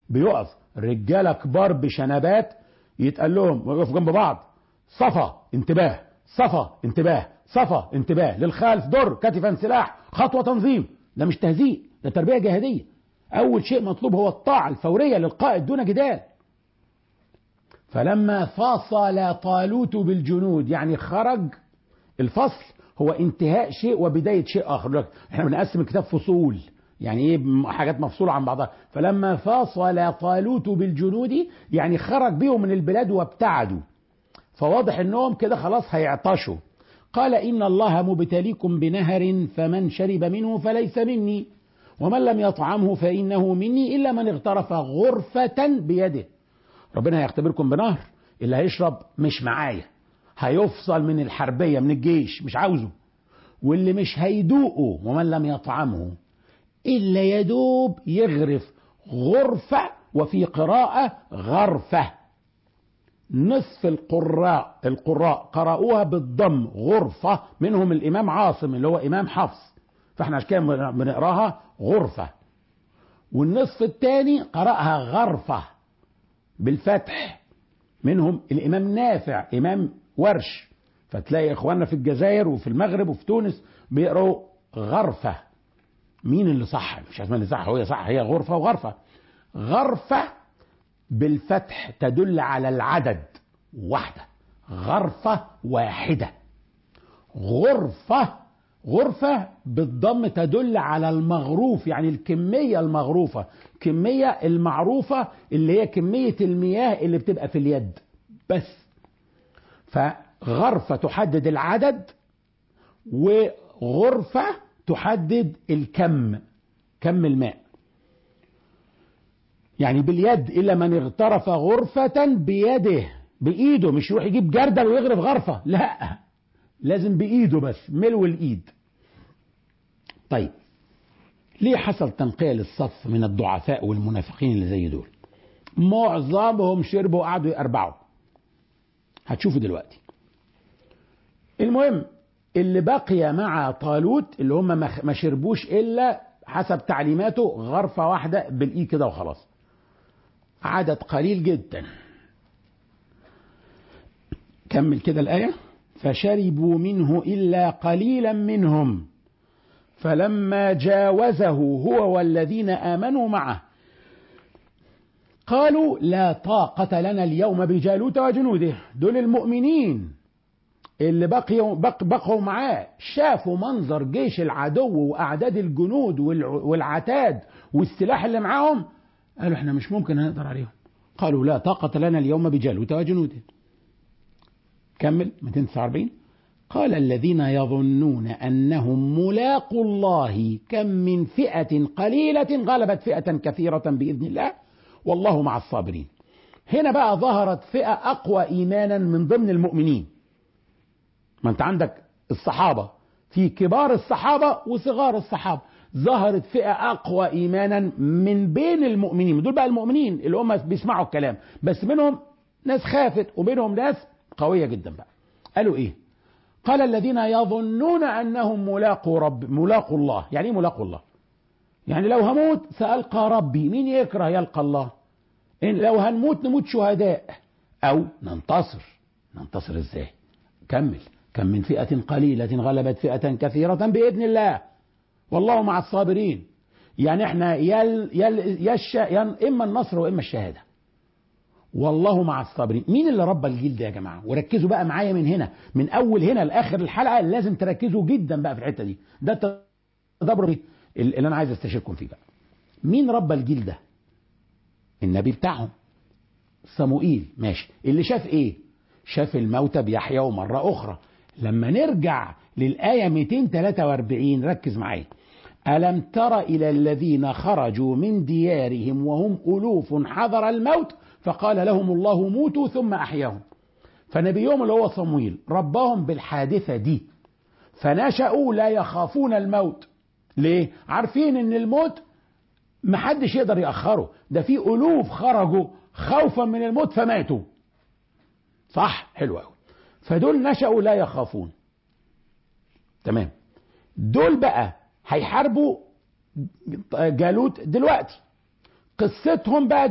بيقف رجالة كبار بشنبات يتقال لهم ويقفوا جنب بعض صفا انتباه صفا انتباه صفا انتباه للخلف در كتفا سلاح خطوة تنظيم ده مش تهزيء ده تربية جهادية أول شيء مطلوب هو الطاعة الفورية للقائد دون جدال فلما فصل طالوت بالجنود يعني خرج الفصل هو انتهاء شيء وبداية شيء آخر احنا بنقسم الكتاب فصول يعني ايه حاجات مفصولة عن بعضها فلما فاصل طالوت بالجنود يعني خرج بهم من البلاد وابتعدوا فواضح انهم كده خلاص هيعطشوا قال ان الله مبتليكم بنهر فمن شرب منه فليس مني ومن لم يطعمه فانه مني الا من اغترف غرفة بيده ربنا هيختبركم بنهر اللي هيشرب مش معايا هيفصل من الحربية من الجيش مش عاوزه واللي مش هيدوقه ومن لم يطعمه إلا يدوب يغرف غرفة وفي قراءة غرفة نصف القراء القراء قرأوها بالضم غرفة منهم الإمام عاصم اللي هو إمام حفص فاحنا عشان كده بنقراها غرفة والنصف الثاني قرأها غرفة بالفتح منهم الإمام نافع إمام ورش فتلاقي إخواننا في الجزائر وفي المغرب وفي تونس بيقروا غرفة مين اللي صح مش عارف اللي صح هو صح هي غرفة وغرفة غرفة بالفتح تدل على العدد واحدة غرفة واحدة غرفة غرفة بالضم تدل على المغروف يعني الكمية المغروفة كمية المعروفة اللي هي كمية المياه اللي بتبقى في اليد بس فغرفة تحدد العدد وغرفة تحدد الكم كم الماء يعني باليد إلا من اغترف غرفة بيده بإيده مش يروح يجيب جردل ويغرف غرفة لا لازم بإيده بس ملو الإيد طيب ليه حصل تنقية للصف من الضعفاء والمنافقين اللي زي دول معظمهم شربوا وقعدوا يربعوا هتشوفوا دلوقتي المهم اللي بقي مع طالوت اللي هم ما شربوش الا حسب تعليماته غرفة واحدة بالاي كده وخلاص عدد قليل جدا كمل كده الآية فشربوا منه إلا قليلا منهم فلما جاوزه هو والذين آمنوا معه قالوا لا طاقة لنا اليوم بجالوت وجنوده دول المؤمنين اللي بقيوا بق بقوا معاه شافوا منظر جيش العدو واعداد الجنود والعتاد والسلاح اللي معاهم قالوا احنا مش ممكن هنقدر عليهم قالوا لا طاقة لنا اليوم بجالوت وجنوده كمل 249 قال الذين يظنون أنهم ملاقوا الله كم من فئة قليلة غلبت فئة كثيرة بإذن الله والله مع الصابرين هنا بقى ظهرت فئة أقوى إيمانا من ضمن المؤمنين ما أنت عندك الصحابة في كبار الصحابة وصغار الصحابة ظهرت فئة أقوى إيمانا من بين المؤمنين دول بقى المؤمنين اللي هم بيسمعوا الكلام بس منهم ناس خافت وبينهم ناس قوية جدا بقى قالوا إيه قال الذين يظنون أنهم ملاقوا رب ملاقوا الله يعني إيه ملاقوا الله يعني لو هموت سألقى ربي مين يكره يلقى الله إن لو هنموت نموت شهداء أو ننتصر ننتصر إزاي كمل كم من فئة قليلة غلبت فئة كثيرة بإذن الله والله مع الصابرين يعني احنا يل يل يش يل إما النصر وإما الشهادة والله مع الصابرين مين اللي ربى الجيل ده يا جماعة وركزوا بقى معايا من هنا من أول هنا لآخر الحلقة لازم تركزوا جدا بقى في الحتة دي ده التدبر اللي أنا عايز استشيركم فيه بقى مين ربى الجيل ده النبي بتاعهم صموئيل ماشي اللي شاف ايه شاف الموتى بيحيوا مرة أخرى لما نرجع للآية 243 ركز معايا ألم تر إلى الذين خرجوا من ديارهم وهم ألوف حذر الموت فقال لهم الله موتوا ثم أحياهم فنبيهم اللي هو صمويل رباهم بالحادثة دي فنشأوا لا يخافون الموت ليه؟ عارفين ان الموت محدش يقدر يأخره ده في ألوف خرجوا خوفا من الموت فماتوا صح حلو قوي فدول نشأوا لا يخافون تمام دول بقى هيحاربوا جالوت دلوقتي قصتهم بقى